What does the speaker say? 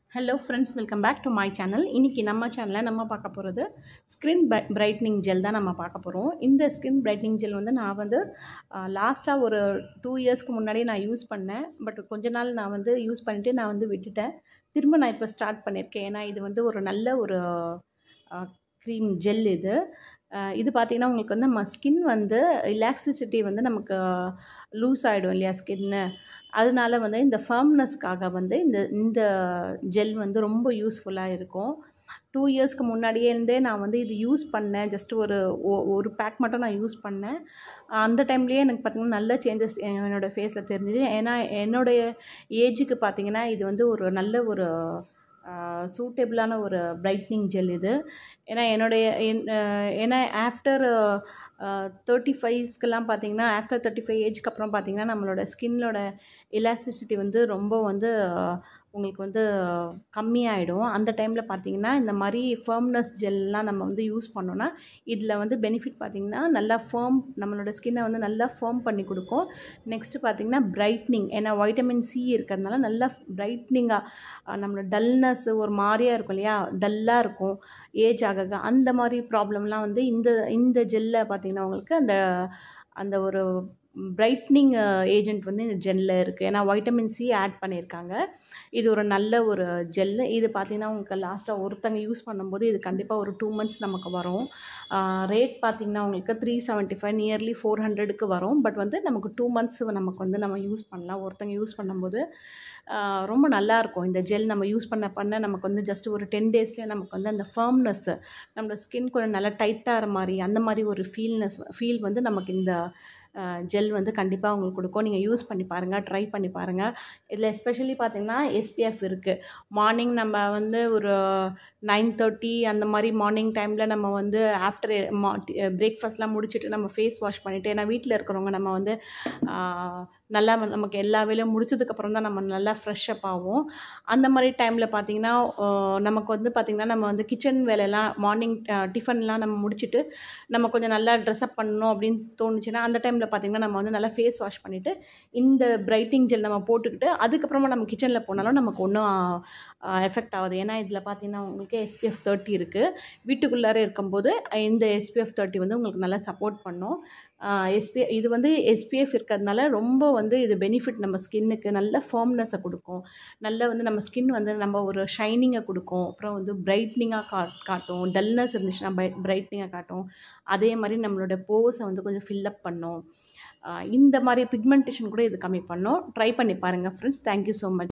hello friends welcome back to my channel இன்றைக்கி நம்ம சேனலில் நம்ம பார்க்க போகிறது ஸ்கின் பிரைட்னிங் ஜெல் தான் நம்ம பார்க்க போகிறோம் இந்த ஸ்கின் பிரைட்னிங் ஜெல் வந்து நான் வந்து லாஸ்ட்டாக ஒரு டூ இயர்ஸ்க்கு முன்னாடியே நான் யூஸ் பண்ணேன் பட் கொஞ்ச நாள் நான் வந்து யூஸ் பண்ணிவிட்டு நான் வந்து விட்டுட்டேன் திரும்ப நான் இப்போ ஸ்டார்ட் பண்ணியிருக்கேன் ஏன்னா இது வந்து ஒரு நல்ல ஒரு க்ரீம் ஜெல் இது அஹ் இது பார்த்திங்கன்னா உங்களுக்கு வந்து நம்ம ஸ்கின் வந்து எலாக்சிசிட்டி வந்து நமக்கு லூஸ் ஆகிடும் இல்லையா ஸ்கின்னு அதனால வந்து இந்த ஃபர்ம்னஸ்க்காக வந்து இந்த இந்த ஜெல் வந்து ரொம்ப யூஸ்ஃபுல்லாக இருக்கும் டூ இயர்ஸ்க்கு முன்னாடியே இருந்தே நான் வந்து இது யூஸ் பண்ணேன் ஜஸ்ட் ஒரு ஒ- ஒரு பேக் மட்டும் நான் யூஸ் பண்ணேன் அந்த டைம்லேயே எனக்கு பார்த்திங்கன்னா நல்ல சேஞ்சஸ் என்னோடய ஃபேஸில் தெரிஞ்சுது ஏன்னா என்னுடைய ஏஜுக்கு பார்த்திங்கன்னா இது வந்து ஒரு நல்ல ஒரு சூட்டபிளான ஒரு பிரைட்னிங் ஜெல் இது ஏன்னா என்னுடைய என்- அஹ் ஏன்னா ஆஃப்டர் தேர்ட்டி ஃபைவ்ஸ்க்கெல்லாம் பார்த்தீங்கன்னா ஆஃப்டர் தேர்ட்டி ஃபைவ் ஏஜ்க்கு அப்புறம் பார்த்தீங்கன்னா நம்மளோட ஸ்கின்னோட எலாஸ்டிசிட்டி வந்து ரொம்ப வந்து அஹ், உங்களுக்கு வந்து கம்மியாயிடும் அந்த டைமில் பார்த்தீங்கன்னா இந்த மாதிரி ஃபர்ம்னஸ் ஜெல்லாம் நம்ம வந்து யூஸ் பண்ணோன்னா இதில் வந்து பெனிஃபிட் பார்த்திங்கன்னா நல்லா ஃபேர்ம் நம்மளோட ஸ்கின்னை வந்து நல்லா ஃபேர்ம் பண்ணி கொடுக்கும் நெக்ஸ்ட்டு பார்த்திங்கன்னா பிரைட்னிங் ஏன்னா வைட்டமின் சி இருக்கிறதுனால நல்லா பிரைட்னிங்காக நம்மளோட டல்னஸ் ஒரு மாதிரியாக இருக்கும் இல்லையா டல்லாக இருக்கும் ஏஜ் ஆக ஆக அந்த மாதிரி ப்ராப்ளம்லாம் வந்து இந்த இந்த ஜெல்ல பார்த்திங்கன்னா உங்களுக்கு அந்த அந்த ஒரு பிரைட்னிங் ஏஜென்ட் வந்து இந்த ஜெல்லில் இருக்குது ஏன்னா வைட்டமின் சி ஆட் பண்ணியிருக்காங்க இது ஒரு நல்ல ஒரு ஜெல்லு இது பார்த்திங்கன்னா உங்களுக்கு லாஸ்ட்டாக ஒருத்தங்க யூஸ் பண்ணும்போது இது கண்டிப்பாக ஒரு டூ மந்த்ஸ் நமக்கு வரும் ரேட் பார்த்திங்கன்னா உங்களுக்கு three seventy five nearly four ஹண்ட்ரடுக்கு வரும் பட் வந்து நமக்கு டூ மந்த்ஸ் நமக்கு வந்து நம்ம யூஸ் பண்ணலாம் ஒருத்தங்க யூஸ் பண்ணும்போது ஆஹ் ரொம்ப நல்லாயிருக்கும் இந்த ஜெல் நம்ம யூஸ் பண்ண பண்ண நமக்கு வந்து ஜஸ்ட் ஒரு டென் டேஸ்லேயே நமக்கு வந்து அந்த ஃபர்ம்னஸ் நம்மளோட ஸ்கின் கொஞ்சம் நல்லா டைட்டாகிற மாதிரி அந்த மாதிரி ஒரு ஃபீல்னஸ் ஃபீல் வந்து நமக்கு இந்த ஜெல் வந்து கண்டிப்பாக உங்களுக்கு கொடுக்கும் நீங்கள் யூஸ் பண்ணி பாருங்கள் ட்ரை பண்ணி பாருங்கள் இதில் எஸ்பெஷலி பார்த்தீங்கன்னா எஸ்பிஎஃப் இருக்குது மார்னிங் நம்ம வந்து ஒரு நைன் தேர்ட்டி அந்த மாதிரி மார்னிங் டைமில் நம்ம வந்து ஆஃப்டர் மா பிரேக்ஃபாஸ்ட்லாம் முடிச்சுட்டு நம்ம ஃபேஸ் வாஷ் பண்ணிவிட்டு ஏன்னா வீட்டில் இருக்கிறவங்க நம்ம வந்து ஆஹ், நல்லா வந்து நமக்கு எல்லா வேலையும் முடிச்சதுக்கப்புறம் தான் நம்ம நல்லா ஃப்ரெஷ்அப் ஆகும் அந்த மாதிரி டைமில் பார்த்தீங்கன்னா ஆஹ், நமக்கு வந்து பார்த்திங்கன்னா நம்ம வந்து கிச்சன் வேலையெல்லாம் மார்னிங் டிஃபன்லாம் நம்ம முடிச்சுட்டு நம்ம கொஞ்சம் நல்லா ட்ரெஸ்அப் பண்ணணும் அப்படின்னு தோணுச்சுன்னா அந்த டைமில் பார்த்திங்கன்னா நம்ம வந்து நல்லா ஃபேஸ் வாஷ் பண்ணிவிட்டு இந்த பிரைட்டிங் ஜெல் நம்ம போட்டுக்கிட்டு அதுக்கப்புறமா நம்ம கிச்சனில் போனாலும் நமக்கு ஒன்றும் எஃபெக்ட் ஆகுது ஏன்னா இதில் பார்த்தீங்கன்னா உங்களுக்கு எஸ்பிஎஃப் தேர்ட்டி இருக்குது வீட்டுக்குள்ளாரே இருக்கும்போது இந்த எஸ்பிஎஃப் தேர்ட்டி வந்து உங்களுக்கு நல்லா சப்போர்ட் பண்ணும் எஸ்பி இது வந்து எஸ்பிஎஃப் இருக்கிறதுனால ரொம்ப வந்து இது பெனிஃபிட் நம்ம ஸ்கின்னுக்கு நல்ல ஃபர்ம்னஸை கொடுக்கும் நல்ல வந்து நம்ம ஸ்கின் வந்து நம்ம ஒரு ஷைனிங்கை கொடுக்கும் அப்புறம் வந்து பிரைட்னிங்காக கா காட்டும் டல்னஸ் இருந்துச்சுன்னா பை பிரைட்னிங்காக காட்டும் அதே மாதிரி நம்மளோட போஸை வந்து கொஞ்சம் ஃபில்லப் பண்ணும் ஆஹ் இந்த மாதிரி பிக்மெண்டேஷன் கூட இது கம்மி பண்ணும் ட்ரை பண்ணி பாருங்கள் ஃப்ரெண்ட்ஸ் தேங்க்யூ ஸோ மச்